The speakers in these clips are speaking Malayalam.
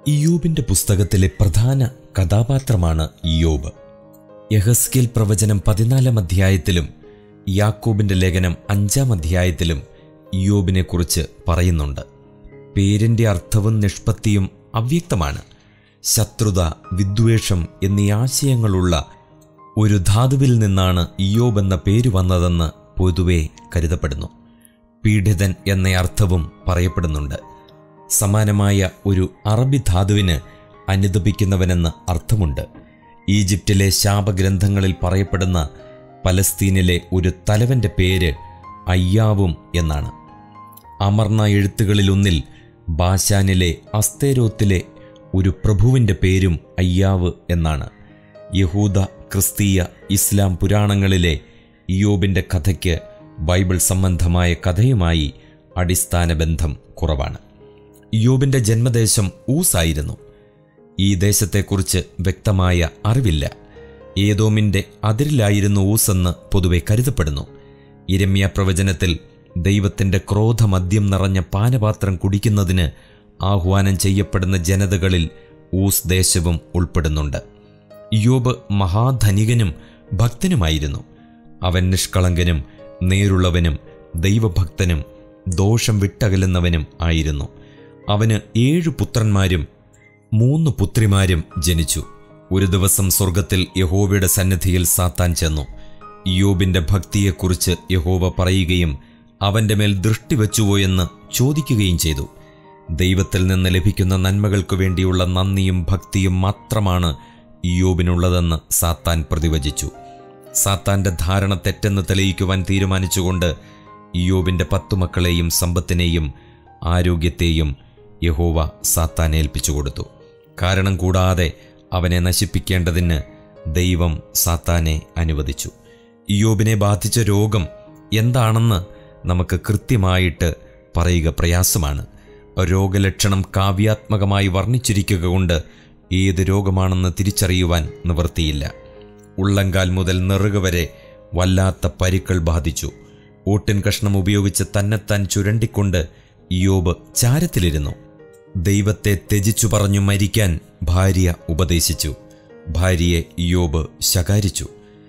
ഇയോബിന്റെ പുസ്തകത്തിലെ പ്രധാന കഥാപാത്രമാണ് ഇയോബ് യഹസ്കേൽ പ്രവചനം പതിനാലാം അധ്യായത്തിലും യാക്കോബിന്റെ ലേഖനം അഞ്ചാം അധ്യായത്തിലും ഇയോബിനെ കുറിച്ച് പറയുന്നുണ്ട് പേരിന്റെ അർത്ഥവും നിഷ്പത്തിയും അവ്യക്തമാണ് ശത്രുത വിദ്വേഷം എന്നീ ആശയങ്ങളുള്ള ഒരു ധാതുവിൽ നിന്നാണ് ഇയോബ് എന്ന പേര് വന്നതെന്ന് പൊതുവെ കരുതപ്പെടുന്നു പീഡിതൻ എന്ന അർത്ഥവും പറയപ്പെടുന്നുണ്ട് സമാനമായ ഒരു അറബി ധാതുവിന് അനുദപിക്കുന്നവനെന്ന് അർത്ഥമുണ്ട് ഈജിപ്തിലെ ശാപഗ്രന്ഥങ്ങളിൽ പറയപ്പെടുന്ന പലസ്തീനിലെ ഒരു തലവന്റെ പേര് അയ്യാവും എന്നാണ് അമർണ എഴുത്തുകളിലൊന്നിൽ ബാശാനിലെ അസ്തേരോത്തിലെ ഒരു പ്രഭുവിൻ്റെ പേരും അയ്യാവ് എന്നാണ് യഹൂദ ക്രിസ്തീയ ഇസ്ലാം പുരാണങ്ങളിലെ ഇയോബിൻ്റെ കഥയ്ക്ക് ബൈബിൾ സംബന്ധമായ കഥയുമായി അടിസ്ഥാന ബന്ധം കുറവാണ് ഇയോബിൻ്റെ ജന്മദേശം ഊസായിരുന്നു ഈ ദേശത്തെക്കുറിച്ച് വ്യക്തമായ അറിവില്ല ഏതോമിൻ്റെ അതിരിലായിരുന്നു ഊസെന്ന് പൊതുവെ കരുതപ്പെടുന്നു ഇരമ്യ പ്രവചനത്തിൽ ദൈവത്തിൻ്റെ ക്രോധമദ്യം നിറഞ്ഞ പാനപാത്രം കുടിക്കുന്നതിന് ആഹ്വാനം ചെയ്യപ്പെടുന്ന ജനതകളിൽ ഊസ് ദേശവും ഉൾപ്പെടുന്നുണ്ട് ഇയോബ് മഹാധനികനും ഭക്തനുമായിരുന്നു അവൻ നിഷ്കളങ്കനും നേരുള്ളവനും ദൈവഭക്തനും ദോഷം വിട്ടകലുന്നവനും ആയിരുന്നു അവന് ഏഴു പുത്രന്മാരും മൂന്ന് പുത്രിമാരും ജനിച്ചു ഒരു ദിവസം സ്വർഗത്തിൽ യഹോവയുടെ സന്നിധിയിൽ സാത്താൻ ചെന്നു ഇയോബിന്റെ ഭക്തിയെക്കുറിച്ച് യഹോവ പറയുകയും അവന്റെ മേൽ ദൃഷ്ടി വെച്ചുപോയെന്ന് ചോദിക്കുകയും ചെയ്തു ദൈവത്തിൽ നിന്ന് ലഭിക്കുന്ന നന്മകൾക്കു വേണ്ടിയുള്ള നന്ദിയും ഭക്തിയും മാത്രമാണ് ഇയോബിനുള്ളതെന്ന് സാത്താൻ പ്രതിവചിച്ചു സാത്താന്റെ ധാരണ തെറ്റെന്ന് തെളിയിക്കുവാൻ തീരുമാനിച്ചുകൊണ്ട് ഇയോബിന്റെ പത്തു മക്കളെയും സമ്പത്തിനെയും ആരോഗ്യത്തെയും യഹോവ സാത്താൻ ഏൽപ്പിച്ചു കൊടുത്തു കാരണം കൂടാതെ അവനെ നശിപ്പിക്കേണ്ടതിന് ദൈവം സാത്താനെ അനുവദിച്ചു ഇയോബിനെ ബാധിച്ച രോഗം എന്താണെന്ന് നമുക്ക് കൃത്യമായിട്ട് പറയുക പ്രയാസമാണ് രോഗലക്ഷണം കാവ്യാത്മകമായി വർണ്ണിച്ചിരിക്കുക കൊണ്ട് ഏത് രോഗമാണെന്ന് തിരിച്ചറിയുവാൻ നിവൃത്തിയില്ല ഉള്ളങ്കാൽ മുതൽ നെറുക വരെ വല്ലാത്ത പരിക്കൾ ബാധിച്ചു ഓട്ടിൻ കഷ്ണം ഉപയോഗിച്ച് തന്നെത്താൻ ചുരണ്ടിക്കൊണ്ട് ഇയോബ് ചാരത്തിലിരുന്നു ദൈവത്തെ ത്യജിച്ചു പറഞ്ഞു മരിക്കാൻ ഭാര്യ ഉപദേശിച്ചു ഭാര്യയെ ഇയോബ് ശകാരിച്ചു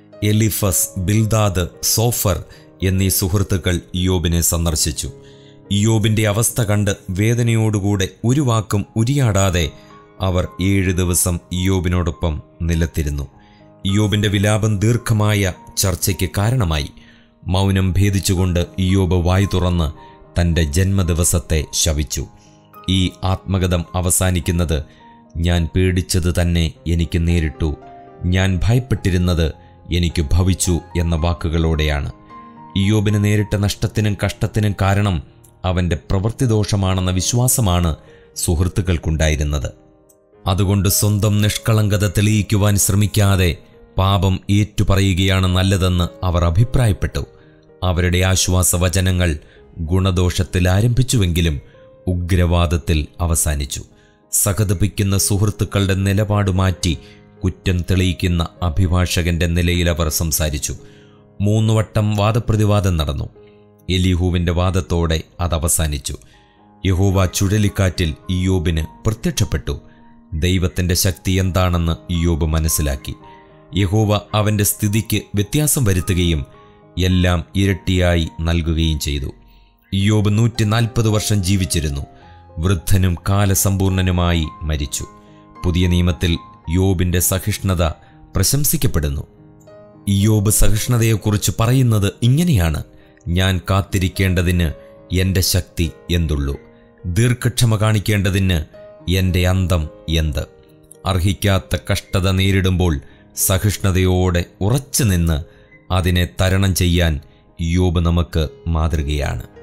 എലിഫസ് ബിൽദാദ് സോഫർ എന്നീ സുഹൃത്തുക്കൾ ഇയോബിനെ സന്ദർശിച്ചു ഇയോബിന്റെ അവസ്ഥ കണ്ട് വേദനയോടുകൂടെ ഒരു വാക്കും ഉരിയാടാതെ അവർ ഏഴ് ദിവസം ഇയോബിനോടൊപ്പം നിലത്തിരുന്നു ഇയോബിന്റെ വിലാപം ദീർഘമായ ചർച്ചയ്ക്ക് കാരണമായി മൗനം ഭേദിച്ചുകൊണ്ട് ഇയോബ് വായു തുറന്ന് തൻ്റെ ജന്മദിവസത്തെ ശവിച്ചു ഈ ആത്മകഥം അവസാനിക്കുന്നത് ഞാൻ പേടിച്ചത് തന്നെ എനിക്ക് നേരിട്ടു ഞാൻ ഭയപ്പെട്ടിരുന്നത് എനിക്ക് ഭവിച്ചു എന്ന വാക്കുകളോടെയാണ് ഇയോബിന് നേരിട്ട നഷ്ടത്തിനും കഷ്ടത്തിനും കാരണം അവൻ്റെ പ്രവൃത്തിദോഷമാണെന്ന വിശ്വാസമാണ് സുഹൃത്തുക്കൾക്കുണ്ടായിരുന്നത് അതുകൊണ്ട് സ്വന്തം നിഷ്കളങ്കത തെളിയിക്കുവാൻ ശ്രമിക്കാതെ പാപം ഏറ്റുപറയുകയാണ് നല്ലതെന്ന് അവർ അഭിപ്രായപ്പെട്ടു അവരുടെ ആശ്വാസവചനങ്ങൾ ഗുണദോഷത്തിൽ ആരംഭിച്ചുവെങ്കിലും ഉഗ്രവാദത്തിൽ അവസാനിച്ചു സഹതപിക്കുന്ന സുഹൃത്തുക്കളുടെ നിലപാട് മാറ്റി കുറ്റം തെളിയിക്കുന്ന അഭിഭാഷകന്റെ നിലയിൽ അവർ സംസാരിച്ചു മൂന്ന് വട്ടം വാദപ്രതിവാദം നടന്നു എലിഹൂവിന്റെ വാദത്തോടെ അത് അവസാനിച്ചു യഹോവ ചുഴലിക്കാറ്റിൽ ഇയോബിന് പ്രത്യക്ഷപ്പെട്ടു ദൈവത്തിന്റെ ശക്തി എന്താണെന്ന് ഇയോബ് മനസ്സിലാക്കി യഹോവ അവന്റെ സ്ഥിതിക്ക് വ്യത്യാസം വരുത്തുകയും എല്ലാം ഇരട്ടിയായി നൽകുകയും ചെയ്തു ഇയോബ് നൂറ്റി നാൽപ്പത് വർഷം ജീവിച്ചിരുന്നു വൃദ്ധനും കാലസമ്പൂർണനുമായി മരിച്ചു പുതിയ നിയമത്തിൽ യോബിന്റെ സഹിഷ്ണുത പ്രശംസിക്കപ്പെടുന്നു ഇയോബ് സഹിഷ്ണുതയെക്കുറിച്ച് പറയുന്നത് ഇങ്ങനെയാണ് ഞാൻ കാത്തിരിക്കേണ്ടതിന് എൻ്റെ ശക്തി എന്തുള്ളൂ ദീർഘക്ഷമ കാണിക്കേണ്ടതിന് എൻ്റെ അന്തം എന്ത് അർഹിക്കാത്ത കഷ്ടത നേരിടുമ്പോൾ സഹിഷ്ണുതയോടെ ഉറച്ചു നിന്ന് അതിനെ തരണം ചെയ്യാൻ യോബ് നമുക്ക് മാതൃകയാണ്